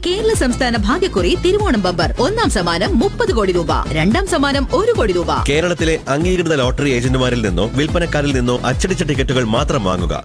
കേരള സംസ്ഥാന ഭാഗ്യക്കുറി തിരുവോണം ബമ്പർ ഒന്നാം സമ്മാനം മുപ്പത് കോടി രൂപ രണ്ടാം സമ്മാനം ഒരു കോടി രൂപ കേരളത്തിലെ അംഗീകൃത ലോട്ടറി ഏജന്റുമാരിൽ നിന്നോ വിൽപ്പനക്കാരിൽ നിന്നോ അച്ചടിച്ച ടിക്കറ്റുകൾ മാത്രം വാങ്ങുക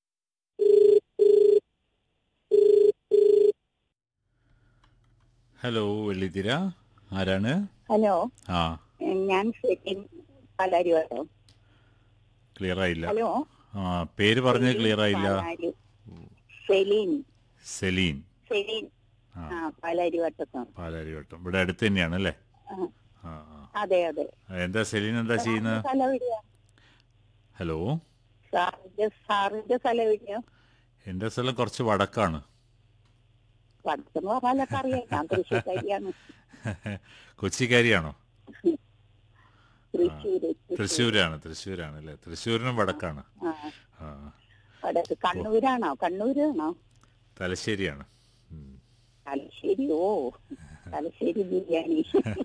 ഹലോ വെള്ളിത്തിര ആരാണ് ഹലോ ആ ഞാൻ സെലിൻ പാലാരിവട്ടോ ക്ലിയർ ആയില്ല ഹലോ ആ പേര് പറഞ്ഞത് ക്ലിയർ ആയില്ല പാലാരി സെലീൻ സെലീൻ സെലീൻ ആ. ആ പാലാരിവട്ടത്താണ് പാലാരിവട്ടം ഇവിടെ അടുത്ത് തന്നെയാണ് അല്ലേ ആ, ആ ആ. അതെ അതെ എന്താ സെലീൻ എന്താ ചെയ്യുന്നത് സ്ഥലം എവിടെയാ ഹലോ സാറിന്റെ സാറിന്റെ സ്ഥലം എവിടെയാ എൻ്റെ സ്ഥലം കുറച്ച് വടക്കാണ് പഠിച്ചെന്ന് പറഞ്ഞാലൊക്കെ അറിയാം ഞാൻ തൃശ്ശൂർക്കാരിയാണ് കൊച്ചിക്കാരിയാണോ തൃശ്ശൂര് തൃശ്ശൂരാണ് തൃശ്ശൂരാണ് അല്ലേ തൃശ്ശൂരിനും വടക്കാണ് ആ ആ വടക്ക് കണ്ണൂരാണോ കണ്ണൂരാണോ തലശ്ശേരിയാണ് ഉം. തലശ്ശേരി ഓ തലശ്ശേരി ബിരിയാണി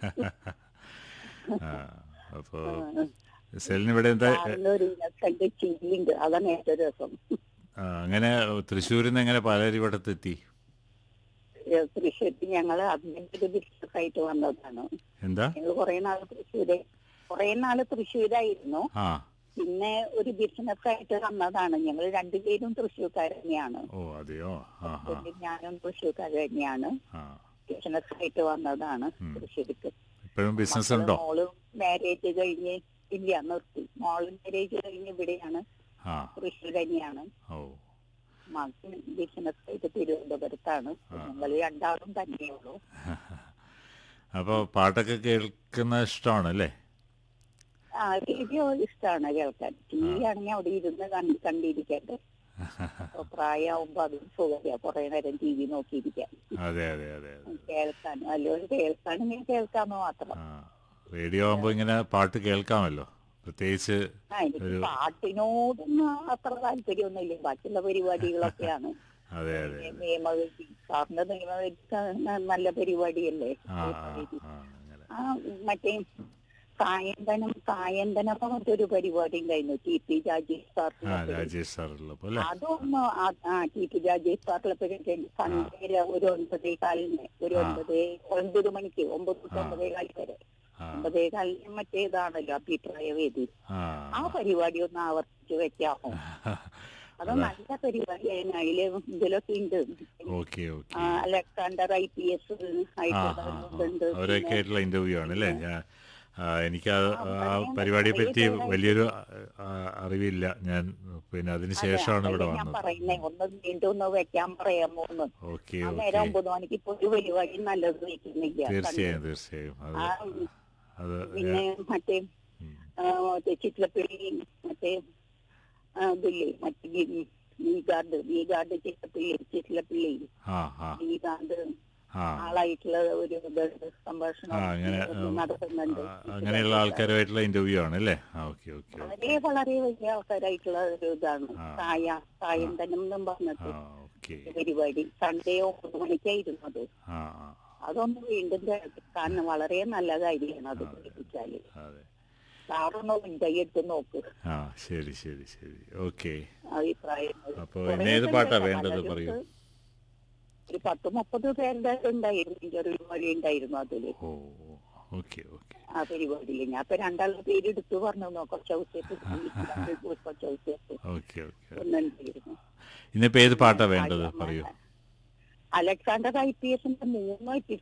ആ അപ്പോൾ സെലിൻ ഇവിടെ എന്താ സാറിന് ഒരു ഇന്നസെന്റ് ചിരിയുണ്ട് അതാണ് ഏറ്റവും രസം ആ, അങ്ങനെ തൃശ്ശൂരിൽ നിന്ന് എങ്ങനെ പാലാരിവട്ടത്തെത്തി തൃശ്ശൂരിൽ ഞങ്ങള് അതിന്റെ ഒരു ബിസിനസ് ആയിട്ട് വന്നതാണ് എന്താ ഞങ്ങൾ കുറെ നാള് തൃശ്ശൂര് കുറെ നാള് തൃശ്ശൂരായിരുന്നു ആ പിന്നെ ഒരു ബിസിനസ് ആയിട്ട് വന്നതാണ് ഞങ്ങൾ രണ്ടുപേരും തൃശ്ശൂർക്കാർ തന്നെയാണ് ഓ അതെയോ ആ ആ ഹസ്ബൻഡും ഞാനും തൃശ്ശൂർക്കാർ തന്നെയാണ് ആ ബിസിനസ് ആയിട്ട് വന്നതാണ് ഉം. തൃശ്ശൂർക്ക് ഇപ്പോഴും ബിസിനസ് മക്കള് ഉണ്ടോ മോള് മാരേജ് കഴിഞ്ഞ് ഇല്ല നിർത്തി മോള് മാരേജ് കഴിഞ്ഞ് ഇവിടെയാണ് ആ തൃശ്ശൂർ തന്നെയാണ് ഓ മകൻ ബിസിനസ് ആയിട്ട് തിരുവനന്തപുരത്താണ് ഞങ്ങൾ രണ്ടാളും തന്നെയുള്ളൂ അപ്പോൾ പാട്ടൊക്കെ കേൾക്കുന്ന ഇഷ്ടമാണ് അല്ലേ ആ റേഡിയോ ഇഷ്ടമാണ് കേൾക്കാൻ ടി വി ആണെങ്കിൽ അവിടെ ഇരുന്ന് കണ്ട് കണ്ടിരിക്കട്ടെ അപ്പൊ പ്രായമാകുമ്പോ അതും സുഖമില്ല കുറെ നേരം ടി വി നോക്കിയിരിക്കാം അതെ അതെ അതെ അതെ കേൾക്കാൻ അല്ലോട് കേൾക്കാണെങ്കിൽ കേൾക്കാന്ന് മാത്രം ആ റേഡിയോ ആകുമ്പോൾ ഇങ്ങനെ പാട്ട് കേൾക്കാമല്ലോ പ്രത്യേകിച്ച് ആ എനിക്ക് ഒരു- പാട്ടിനോടൊന്നും അത്ര താല്പര്യമൊന്നുമില്ല ബാക്കിയുള്ള പരിപാടികളൊക്കെയാണ് അതെ അതെ നിയമവേദി സാറിന്റെ നിയമവേദി നല്ല പരിപാടിയല്ലേ ആ ആ ആ അങ്ങനെ ആ മറ്റേ കായന്തനം കായന്തനം ഒക്കെ മറ്റൊരു പരിപാടി ഉണ്ടായിരുന്നു ടി പി രാജേഷ് ആ സാറിന്റെ രാജേഷ് സാറുള്ളപ്പോൾ അല്ലേ അതൊന്നും ആ- ആ ടി പി രാജേഷ് സാറിലെ സൺഡേയില് ഒരു ഒൻപതേ കാലിന് ഒരു ആ. ഒൻപതേ ഒൻപത് മണിക്ക് ഒമ്പത് തൊട്ട് ആ. ഒമ്പതേ കാലി വരെ ആ ഒമ്പതേ കാലിന് മറ്റേതാണല്ലോ അഭിപ്രായ വേദി ആ ആ പരിപാടി ഒന്ന് ആവർത്തിച്ച് വെക്കാമോ അത് നല്ല പരിപാടിയായിരുന്നു അതില് ഇതിലൊക്കെ ഉണ്ട് ഓക്കെ ഓക്കെ ആ, അലക്സാണ്ടർ ഐ പി എസ് ആ ആ ആയിട്ടുള്ളവരുണ്ട് ആ. അവരൊക്കെ ആയിട്ടുള്ള ഇന്റർവ്യൂ ആണ് അല്ലേ ഞാൻ ആ, എനിക്ക് ആ ആ, ആ പറയാൻ പരിപാടിയെ പറ്റി പറ്റില്ല. വലിയൊരു ആ, അറിവില്ല ഞാൻ പിന്നെ അതിന് ശേഷമാണ് ഇവിടെ ഞാൻ വന്നത് പറയുന്നേ ഒന്ന് വീണ്ടും ഒന്ന് വെക്കാൻ പറയാമോ എന്ന് ഓക്കെ ആ ഓക്കെ നേരം ഒമ്പത് മണിക്ക് ഇപ്പൊ ഒരു പരിപാടി നല്ലത് വെക്കുന്നില്ല തീർച്ചയായും തീർച്ചയായും അത് ആ, അത് പിന്നെ മറ്റേ ഉം. ആ, മറ്റേ ചിത്രപ്പള്ളി മറ്റേ ആ, ഇതില്ലേ മറ്റേ ഈ ഈ ഗാർഡ് ഈ ഗാർഡ് ചിത്രപ്പള്ളി ചിത്രപ്പള്ളി ആ ആ ഈ ഗാർഡ് ആ ആളായിട്ടുള്ള ഒരു ഇത് സംഭാഷണം ആ അങ്ങനെ ഇത് നടത്തുന്നുണ്ട് ആ, അങ്ങനെയുള്ള ആൾക്കാരുമായിട്ടുള്ള ഇന്റർവ്യൂ ആണ് അല്ലേ ആ ഓക്കെ ഓക്കെ വളരെ വളരെ വലിയ ആൾക്കാരായിട്ടുള്ള ഒരു ഇതാണ് ആ. സായ സായന്തനം എന്നും പറഞ്ഞിട്ട് ആ ഓക്കെ ഒരു പരിപാടി സൺഡേ ഒമ്പത് മണിക്കായിരുന്നു അത് ആ ആ അതൊന്ന് വീണ്ടും കേൾക്കാൻ വളരെ നല്ല കാര്യമാണ് അത് കേൾപ്പിച്ചാല് അതെ സാറൊന്ന് കൈയെടുത്ത് നോക്ക് ആ ശരി ശരി ശരി ഓക്കെ അഭിപ്രായങ്ങൾ അപ്പോൾ കുറേ ഇന്ന് ഏത് പേരുണ്ട് പാട്ടാ കേട്ടോ. വേണ്ടത് പലരും പറയൂ ഒരു പത്ത് മുപ്പത് പേരുടെ ഉണ്ടായിരുന്നു ഇന്റർവ്യൂ വഴി ഉണ്ടായിരുന്നു അതില് ഓ ഓക്കെ ഓക്കെ ആ പരിപാടിയിൽ ഞാൻ ഇപ്പൊ രണ്ടാളുടെ പേര് എടുത്തു പറഞ്ഞു കൊച്ചൗസ്യത്ത് കൊച്ചൗസ്യത്ത് ഓക്കെ ഓക്കെ ഒന്നുണ്ടായിരുന്നു ഇന്നിപ്പോ ഏത് പാട്ടാ വേണ്ടത് പറയൂ അലക്സാണ്ടർ ഐ പി എസിന്റെ മൂന്ന്